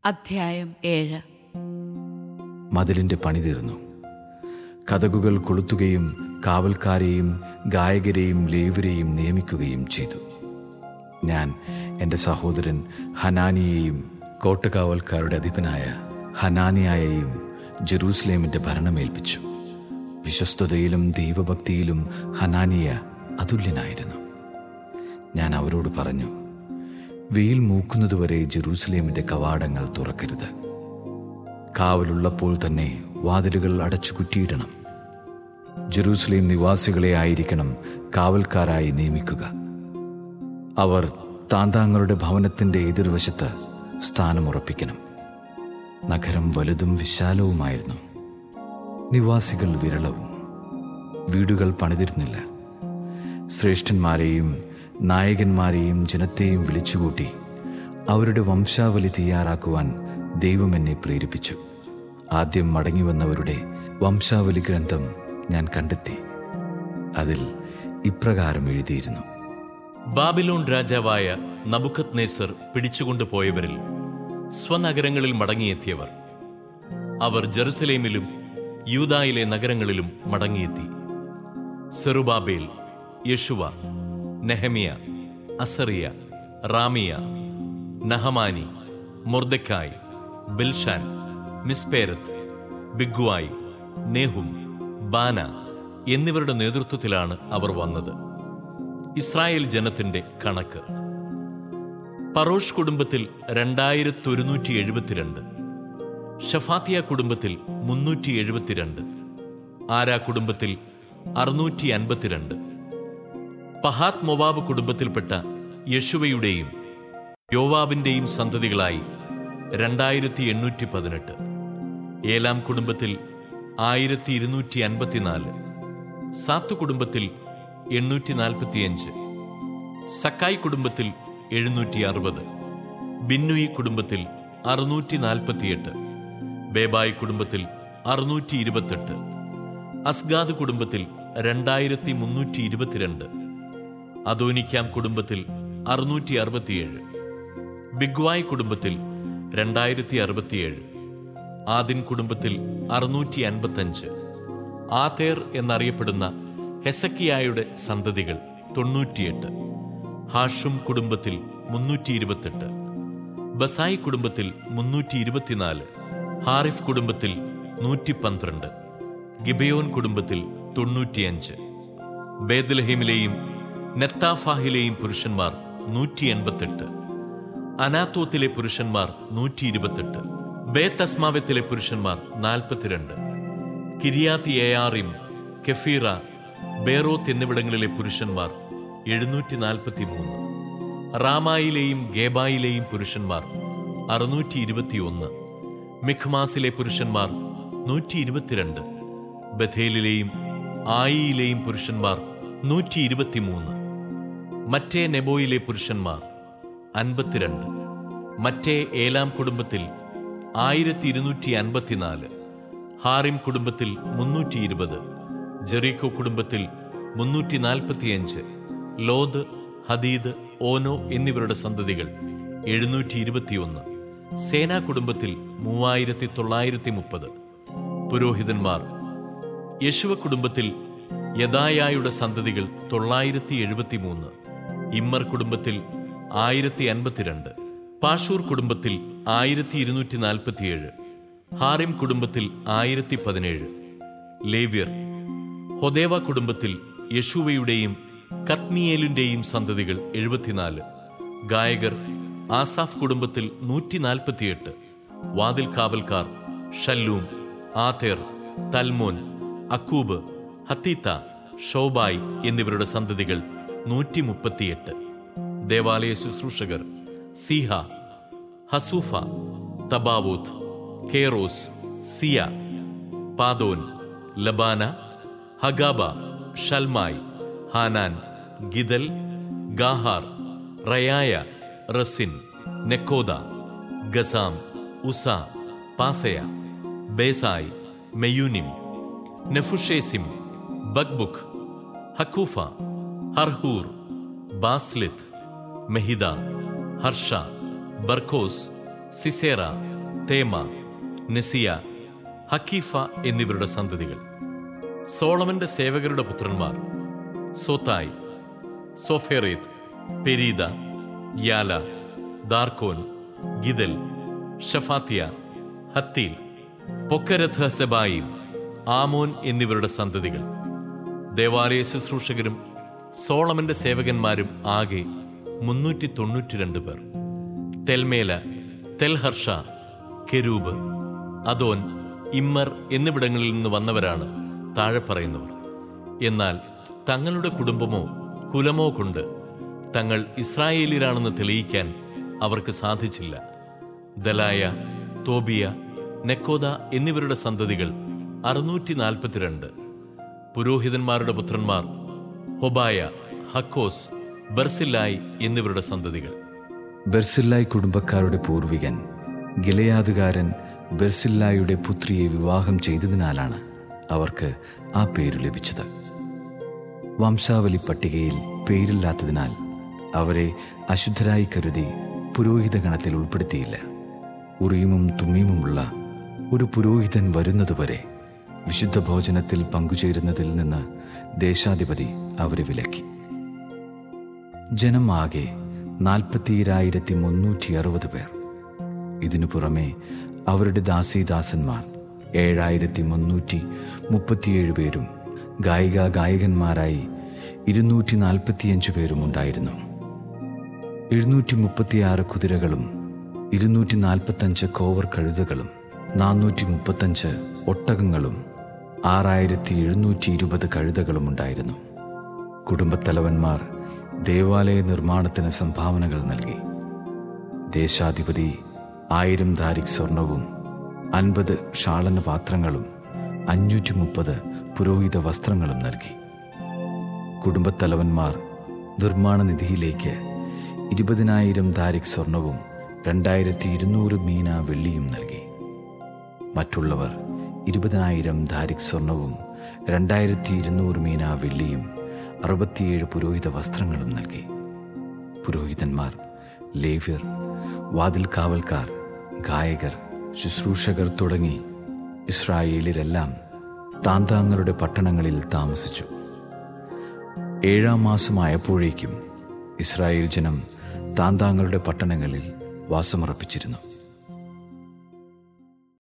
അധ്യായം ഏഴ് മതിലിന്റെ പണി തീർന്നു കഥകുകൾ കൊളുത്തുകയും കാവൽക്കാരെയും ഗായകരെയും ലേവരെയും നിയമിക്കുകയും ചെയ്തു ഞാൻ എൻ്റെ സഹോദരൻ ഹനാനിയെയും കോട്ടകാവൽക്കാരുടെ അധിപനായ ഹനാനിയായെയും ജെറൂസലേമിൻ്റെ ഭരണമേൽപ്പിച്ചു വിശ്വസ്തതയിലും ദൈവഭക്തിയിലും ഹനാനിയ അതുല്യനായിരുന്നു ഞാൻ അവരോട് പറഞ്ഞു വെയിൽ മൂക്കുന്നതുവരെ ജെറൂസലേമിൻ്റെ കവാടങ്ങൾ തുറക്കരുത് കാവലുള്ളപ്പോൾ തന്നെ വാതിലുകൾ അടച്ചു കുറ്റിയിടണം ജെറൂസലേം നിവാസികളെ ആയിരിക്കണം കാവൽക്കാരായി നിയമിക്കുക അവർ താന്താങ്ങളുടെ ഭവനത്തിന്റെ എതിർവശത്ത് സ്ഥാനമുറപ്പിക്കണം നഗരം വലുതും വിശാലവുമായിരുന്നു നിവാസികൾ വിരളവും വീടുകൾ പണിതിരുന്നില്ല ശ്രേഷ്ഠന്മാരെയും നായകന്മാരെയും ജനത്തെയും വിളിച്ചുകൂട്ടി അവരുടെ വംശാവലി തയ്യാറാക്കുവാൻ ദൈവം എന്നെ പ്രേരിപ്പിച്ചു ആദ്യം മടങ്ങിവന്നവരുടെ വംശാവലി ഗ്രന്ഥം ഞാൻ കണ്ടെത്തി അതിൽ ഇപ്രകാരം എഴുതിയിരുന്നു ബാബിലോൺ രാജാവായ നബുക്കത് നേസർ പിടിച്ചുകൊണ്ടുപോയവരിൽ സ്വനഗരങ്ങളിൽ മടങ്ങിയെത്തിയവർ അവർ ജെറുസലേമിലും യൂദായിലെ നഗരങ്ങളിലും മടങ്ങിയെത്തി സെറുബാബേൽ യഷുവ നെഹമിയ അസറിയ റാമിയ നഹമാനി മൊർദക്കായ് ബിൽഷാൻ മിസ്പേരത്ത് ബിഗ്വായ് നെഹും ബാന എന്നിവരുടെ നേതൃത്വത്തിലാണ് അവർ വന്നത് ഇസ്രായേൽ ജനത്തിന്റെ കണക്ക് പറോഷ് കുടുംബത്തിൽ രണ്ടായിരത്തി ഒരുന്നൂറ്റി എഴുപത്തിരണ്ട് ഷഫാത്തിയ കുടുംബത്തിൽ മുന്നൂറ്റി എഴുപത്തിരണ്ട് ആരാ കുടുംബത്തിൽ അറുന്നൂറ്റി അൻപത്തിരണ്ട് പഹാത് മൊവാബ് കുടുംബത്തിൽപ്പെട്ട യശുവയുടെയും യോവാബിന്റെയും സന്തതികളായി രണ്ടായിരത്തി എണ്ണൂറ്റി പതിനെട്ട് ഏലാം കുടുംബത്തിൽ ആയിരത്തി ഇരുന്നൂറ്റി അൻപത്തിനാല് സാത്തു കുടുംബത്തിൽ എണ്ണൂറ്റി നാൽപ്പത്തിയഞ്ച് സക്കായ് കുടുംബത്തിൽ എഴുന്നൂറ്റി അറുപത് ബിന്നുയി കുടുംബത്തിൽ അറുന്നൂറ്റി നാൽപ്പത്തിയെട്ട് ബേബായ് കുടുംബത്തിൽ അറുന്നൂറ്റി ഇരുപത്തെട്ട് അസ്ഗാദ് കുടുംബത്തിൽ രണ്ടായിരത്തി മുന്നൂറ്റി ഇരുപത്തിരണ്ട് അദോനിക്കാം കുടുംബത്തിൽ അറുന്നൂറ്റി അറുപത്തിയേഴ് ബിഗ്വായ് കുടുംബത്തിൽ രണ്ടായിരത്തി അറുപത്തിയേഴ് ആദിൻ കുടുംബത്തിൽ അറുന്നൂറ്റി അൻപത്തഞ്ച് ആതേർ എന്നറിയപ്പെടുന്ന ഹെസക്കിയായുടെ സന്തതികൾ തൊണ്ണൂറ്റിയെട്ട് ഹാഷും കുടുംബത്തിൽ മുന്നൂറ്റി ഇരുപത്തെട്ട് ബസായി കുടുംബത്തിൽ മുന്നൂറ്റി ഇരുപത്തിനാല് ഹാറിഫ് കുടുംബത്തിൽ നൂറ്റി പന്ത്രണ്ട് ഗിബയോൻ കുടുംബത്തിൽ തൊണ്ണൂറ്റിയഞ്ച് ബേദലഹീമിലെയും നെത്താഫാഹിലെയും പുരുഷന്മാർ നൂറ്റി എൺപത്തെട്ട് അനാത്തോത്തിലെ പുരുഷന്മാർ നൂറ്റി ഇരുപത്തെട്ട് ബേത്തസ്മാവത്തിലെ പുരുഷന്മാർ നാൽപ്പത്തിരണ്ട് കിരിയാത്തി ഏയാറിം കെഫീറ ബേറോത്ത് എന്നിവിടങ്ങളിലെ പുരുഷന്മാർ എഴുന്നൂറ്റി നാൽപ്പത്തി മൂന്ന് റാമായിലെയും ഗേബായിലെയും പുരുഷന്മാർ അറുന്നൂറ്റി ഇരുപത്തിയൊന്ന് മിഖ്മാസിലെ പുരുഷന്മാർ നൂറ്റി ഇരുപത്തിരണ്ട് ബഥേലിലെയും ആയിയിലെയും പുരുഷന്മാർ നൂറ്റി ഇരുപത്തിമൂന്ന് മറ്റേ നെബോയിലെ പുരുഷന്മാർ അൻപത്തിരണ്ട് മറ്റേ ഏലാം കുടുംബത്തിൽ ആയിരത്തി ഇരുന്നൂറ്റി അൻപത്തിനാല് ഹാറിം കുടുംബത്തിൽ മുന്നൂറ്റി ഇരുപത് ജെറീക്കോ കുടുംബത്തിൽ മുന്നൂറ്റി നാൽപ്പത്തിയഞ്ച് ലോദ് ഹദീദ് ഓനോ എന്നിവരുടെ സന്തതികൾ എഴുന്നൂറ്റി ഇരുപത്തിയൊന്ന് സേനാ കുടുംബത്തിൽ മൂവായിരത്തി തൊള്ളായിരത്തി മുപ്പത് പുരോഹിതന്മാർ യശുവ കുടുംബത്തിൽ യദായായുടെ സന്തതികൾ തൊള്ളായിരത്തി എഴുപത്തിമൂന്ന് ഇമ്മർ കുടുംബത്തിൽ ആയിരത്തി അൻപത്തിരണ്ട് പാഷൂർ കുടുംബത്തിൽ ആയിരത്തി ഇരുന്നൂറ്റി നാൽപ്പത്തിയേഴ് ഹാറിം കുടുംബത്തിൽ ആയിരത്തി പതിനേഴ് ലേവ്യർ ഹൊദേവ കുടുംബത്തിൽ യശുവയുടെയും കത്മിയേലിന്റെയും സന്തതികൾ എഴുപത്തിനാല് ഗായകർ ആസാഫ് കുടുംബത്തിൽ നൂറ്റി നാൽപ്പത്തിയെട്ട് വാതിൽ കാവൽക്കാർ ഷല്ലൂം ആതേർ തൽമോൻ അക്കൂബ് ഹത്തീത്ത ഷോബായ് എന്നിവരുടെ സന്തതികൾ നൂറ്റി മുപ്പത്തിയെട്ട് ദേവാലയ ശുശ്രൂഷകർ Ziha Hasupha Tabbaoth Keros Sia Padon Lebana Hagaba Shalmai Hanan Giddel Gahar Reaiah Rezin Nekoda Gazzam Uzza Paseah Besai Meunim Nephushesim Bakbuk Hakupha Harhur Bazlith Mehida Harsha Barkos Sisera Temah Neziah Hatipha എന്നിവരുടെ സന്തതികൾ സോളമന്റെ സേവകരുടെ പുത്രന്മാർ സോത്തായ് സോഫേറേത്ത് പെരീദ യാല ദാർക്കോൻ ഗിദൽ ഷഫാത്തിയ ഹത്തീൽ പൊക്കരഥ സെബായിം ആമോൻ എന്നിവരുടെ സന്തതികൾ ദേവാലയ ശുശ്രൂഷകരും സോളമന്റെ സേവകന്മാരും ആകെ മുന്നൂറ്റി തൊണ്ണൂറ്റിരണ്ട് പേർ തെൽമേല തെൽഹർഷ കെരൂബ് അദോൻ ഇമ്മർ എന്നിവിടങ്ങളിൽ നിന്ന് വന്നവരാണ് താഴെ പറയുന്നവർ എന്നാൽ തങ്ങളുടെ കുടുംബമോ കുലമോ കൊണ്ട് തങ്ങൾ ഇസ്രായേലിയരാണെന്ന് തെളിയിക്കാൻ അവർക്ക് സാധിച്ചില്ല ദലായ തോബിയ നെക്കോദ എന്നിവരുടെ സന്തതികൾ അറുന്നൂറ്റി നാൽപ്പത്തിരണ്ട് പുരോഹിതന്മാരുടെ പുത്രന്മാർ ഹൊബായ ഹക്കോസ് ബർസില്ലായ് എന്നിവരുടെ സന്തതികൾ ബെർസില്ലായ് കുടുംബക്കാരുടെ പൂർവികൻ ഗിലയാതുകാരൻ ബെർസില്ലായുടെ പുത്രിയെ വിവാഹം ചെയ്തതിനാലാണ് അവർക്ക് ആ പേര് ലഭിച്ചത് വംശാവലി പട്ടികയിൽ പേരില്ലാത്തതിനാൽ അവരെ അശുദ്ധരായി കരുതി പുരോഹിത ഗണത്തിൽ ഉൾപ്പെടുത്തിയില്ല ഉറിയുമും തുമ്മീമുമുള്ള ഒരു പുരോഹിതൻ വരുന്നതുവരെ വിശുദ്ധ ഭോജനത്തിൽ പങ്കുചേരുന്നതിൽ നിന്ന് ദേശാധിപതി അവരെ വിലക്കി ജനം ആകെ നാൽപ്പത്തിയിരായിരത്തി മുന്നൂറ്റി അറുപത് പേർ ഇതിനു പുറമെ അവരുടെ ദാസീദാസന്മാർ ഏഴായിരത്തി മുന്നൂറ്റി മുപ്പത്തിയേഴ് പേരും ഗായിക ഗായകന്മാരായി ഇരുന്നൂറ്റി നാൽപ്പത്തിയഞ്ച് പേരും ഉണ്ടായിരുന്നു എഴുന്നൂറ്റി മുപ്പത്തിയാറ് കുതിരകളും ഇരുന്നൂറ്റി നാൽപ്പത്തഞ്ച് കോവർ കഴുതകളും നാനൂറ്റി മുപ്പത്തഞ്ച് ഒട്ടകങ്ങളും ആറായിരത്തി എഴുന്നൂറ്റി ഇരുപത് കഴുതകളും ഉണ്ടായിരുന്നു കുടുംബത്തലവന്മാർ ദേവാലയ നിർമ്മാണത്തിന് സംഭാവനകൾ നൽകി ദേശാധിപതി ആയിരം ധാരിക് സ്വർണവും അൻപത് ഷാളന പാത്രങ്ങളും അഞ്ഞൂറ്റി മുപ്പത് പുരോഹിത വസ്ത്രങ്ങളും നൽകി കുടുംബത്തലവന്മാർ നിർമ്മാണ നിധിയിലേക്ക് ഇരുപതിനായിരം ധാരിക് സ്വർണവും രണ്ടായിരത്തി ഇരുന്നൂറ് മീന വെള്ളിയും നൽകി മറ്റുള്ളവർ ഇരുപതിനായിരം ധാരിക് സ്വർണവും രണ്ടായിരത്തി ഇരുന്നൂറ് മീന വെള്ളിയും അറുപത്തിയേഴ് പുരോഹിത വസ്ത്രങ്ങളും നൽകി പുരോഹിതന്മാർ ലേവ്യർ വാതിൽ കാവൽക്കാർ ഗായകർ ശുശ്രൂഷകർ തുടങ്ങി ഇസ്രായേലിലെല്ലാം താന്താങ്ങളുടെ പട്ടണങ്ങളിൽ താമസിച്ചു ഏഴാം മാസമായപ്പോഴേക്കും ഇസ്രായേൽ ജനം താന്താങ്ങളുടെ പട്ടണങ്ങളിൽ വാസമുറപ്പിച്ചിരുന്നു